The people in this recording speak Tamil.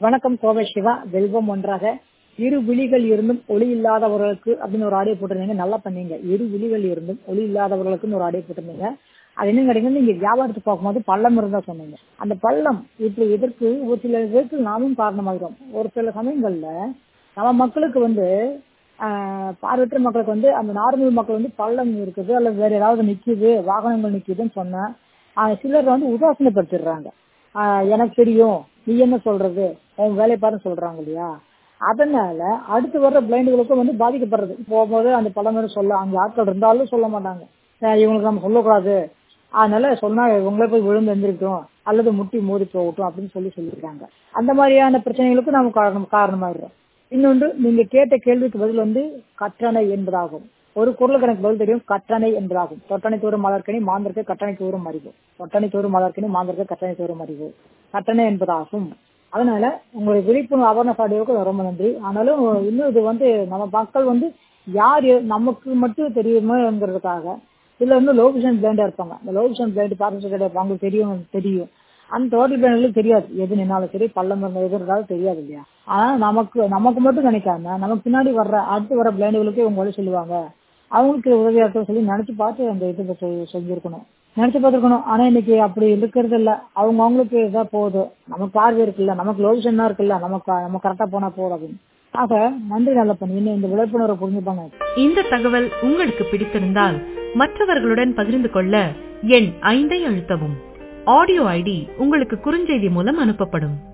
வணக்கம் கோவை சிவா வெல்வம் ஒன்றாக இரு விழிகள் இருந்தும் ஒளி இல்லாதவர்களுக்கு அப்படின்னு ஒரு ஆடியோ போட்டிருந்தீங்க நல்லா பண்ணீங்க இரு விழிகள் இருந்தும் ஒளி இல்லாதவர்களுக்குன்னு ஒரு ஆடியோ போட்டிருந்தீங்க அது என்ன கிடைக்கும் நீங்க வியாபாரத்துக்கு பார்க்கும்போது பள்ளம் இருந்தா சொன்னீங்க அந்த பள்ளம் இப்படி இதற்கு ஒரு சில பேருக்கு நாமும் காரணமாகிறோம் ஒரு சில சமயங்கள்ல நம்ம மக்களுக்கு வந்து ஆஹ், பார்வையற்ற மக்களுக்கு வந்து அந்த நார்மல் மக்கள் வந்து பள்ளம் இருக்குது அல்லது வேற ஏதாவது நிக்குது வாகனங்கள் நிக்குதுன்னு சொன்னா ஆஹ், சிலர் வந்து உதாசீனப்படுத்திடுறாங்க ஆஹ், எனக்கு தெரியும் நீ என்ன சொல்றது உன் வேலையை பாருன்னு சொல்றாங்க இல்லையா அதனால அடுத்து வர்ற பிளைண்டுகளுக்கும் வந்து பாதிக்கப்படுறது போகும்போது அந்த பழம் சொல்ல அங்க ஆட்கள் இருந்தாலும் சொல்ல மாட்டாங்க ஆஹ், இவங்களுக்கு நம்ம சொல்லக்கூடாது அதனால சொன்னா இவங்களே போய் விழுந்து எந்திரிக்கும் அல்லது முட்டி மோதி போகட்டும் அப்படின்னு சொல்லி சொல்லியிருக்காங்க அந்த மாதிரியான பிரச்சனைகளுக்கு நாம் காரணம் காரணமாயிடுறோம் இன்னொன்று நீங்க கேட்ட கேள்விக்கு பதில் வந்து கற்றணை என்பதாகும் ஒரு குரலுக்கு எனக்கு பதில் தெரியும் கற்றணை என்பதாகும் தொட்டணை தோறும் மலர்க்கணி மாந்தருக்கு கட்டணை தோறும் அறிவு தொட்டணை தோறும் மலர்க்கணி மாந்தருக்கு கட்டணை தோறும் அறிவு கட்டணை என்பதாகும் அதனால உங்களுடைய விழிப்புணர்வு அவேர்னஸ் ஆடியோவுக்கு ரொம்ப நன்றி ஆனாலும் இன்னும் இது வந்து நம்ம மக்கள் வந்து யார் எ- நமக்கு மட்டும் தெரியுமோங்கிறதுக்காக இதுல வந்து லோ விஷன் பிளைண்டா இருப்பாங்க இந்த லோ விஷன் பிளைண்ட் பார்த்து கிடையாது அவங்களுக்கு தெரியும் தெரியும் அந்த டோட்டல் பிளைண்ட்களுக்கு தெரியாது எது நின்னாலும் சரி பள்ளம் இருந்தாலும் எது இருந்தாலும் தெரியாது இல்லையா ஆனா நமக்கு நமக்கு மட்டும் நினைக்காம நமக்கு பின்னாடி வர்ற அடுத்து வர பிளைண்டுகளுக்கு இவங்க வழி சொல்லுவாங்க அவங்களுக்கு உதவியா இருக்க சொல்லி நினைச்சு பார்த்து அந்த இது செ- செஞ்சிருக்கணும் நினைச்சு பார்த்திருக்கணும் ஆனா இன்னைக்கு அப்படி இருக்கிறது இல்ல அவங்க அவங்களுக்கு இதா போகுது நமக்கு பார்வை இருக்குல்ல நமக்கு லோவிஷன் தான் இருக்குல்ல நமக்கு நம்ம கரெக்டா போனா போதும் அப்படின்னு ஆக நன்றி நல்ல பண்ணி இன்னும் இந்த விழிப்புணர்வை புரிஞ்சுப்பாங்க இந்த தகவல் உங்களுக்கு பிடித்திருந்தால் மற்றவர்களுடன் பகிர்ந்து கொள்ள எண் ஐந்தை அழுத்தவும் ஆடியோ ஐடி உங்களுக்கு குறுஞ்செய்தி மூலம் அனுப்பப்படும்